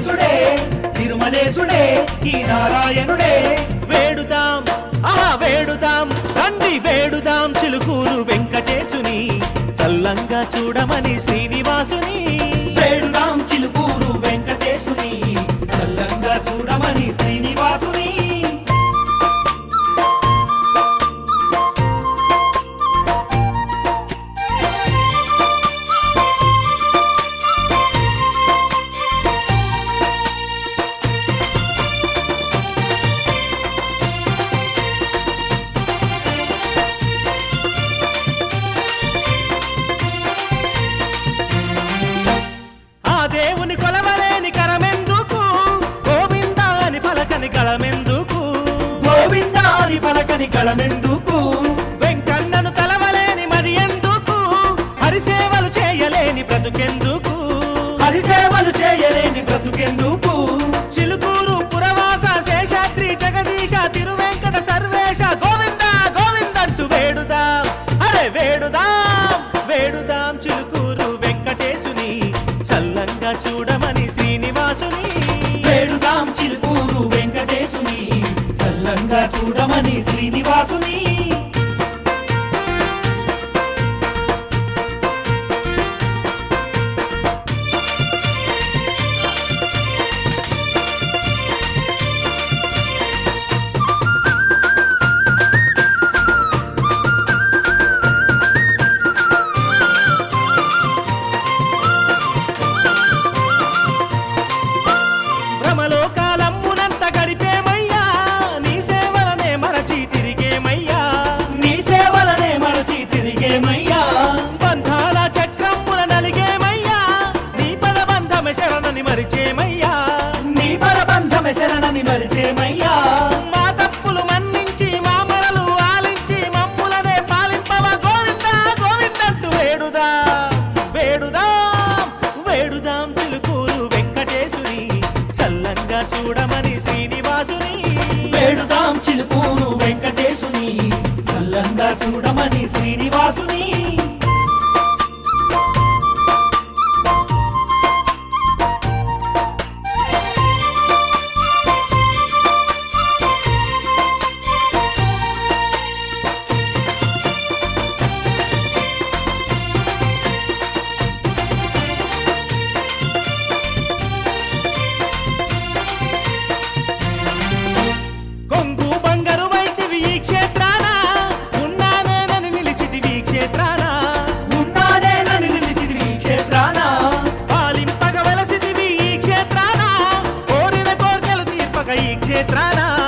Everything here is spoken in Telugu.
వెంకటేశుడే తిరుమలేశుడే ఈ నారాయణుడే వేడుదాం ఆహా వేడుదాం రండి వేడుదాం చిలుకూరు వెంకటేశుని చల్లంగా చూడమని శ్రీనివాసుని వేడుదాం చిలుకూరు వెంకటేశుని చల్లంగా చూడమని శ్రీనివాసుని ఆ దేవుని కొలవలేని కరమెందుకు గోవింద అని పలకని గళమెందుకు గోవిందా అని పలకని కళమెందుకు వెంకన్నను తలవలేని మది ఎందుకు హరిసేవలు చేయలేని బ్రతుకెందుకు హరిసేవలు చేయలేని బ్రతుకెందుకు చిలుకూరు పురవాస శేషాద్రి జగదీశ తిరువెంకట సర్వేశ గోవింద గోవిందంటూ వేడుదాం అరే వేడుదాం వేడుదాం చిలుకూరు వెంకటేశుని చల్లంగా చూడమని శ్రీనివాసుని వేడుదాం చిలుకూరు వెంకటేశుని చల్లంగా చూడమని శ్రీనివాసుని భ్రమలోకాలమ్మునంత గడిపేమయ్యా నీ సేవలనే మరచి తిరిగేమయ్యా నీ సేవలనే మరచి తిరిగేమయ్యా బంధాల చక్రముల నలిగేమయ్యా నీ పదబంధమే శరణని మరిచేమయ్యా నీ పరబంధమే శరణని మరిచేమయ్యా మా తప్పులు మన్నించి మా మొరలు ఆలించి మమ్ములనే పాలింపవ గోవింద గోవిందంటూ వేడుదాం వేడుదాం వేడుదాం చిలుకూరు వెంకటేశుని చల్లంగా చూడమని శ్రీనివాసుని వేడుదాం చిలుకూరు వెంకటేశుని చల్లంగా చూడమని శ్రీనివాసుని కొంగు బంగారు వైతివి ఈ క్షేత్రాన ఉన్నానేనని నిలిచితివి ఈ క్షేత్రాన ఉన్నానేనని నిలిచితివి ఈ క్షేత్రాన పాలింపగ వెలసితివి ఈ క్షేత్రాన కోరిన కోర్కెలు తీర్పక ఈ క్షేత్రాన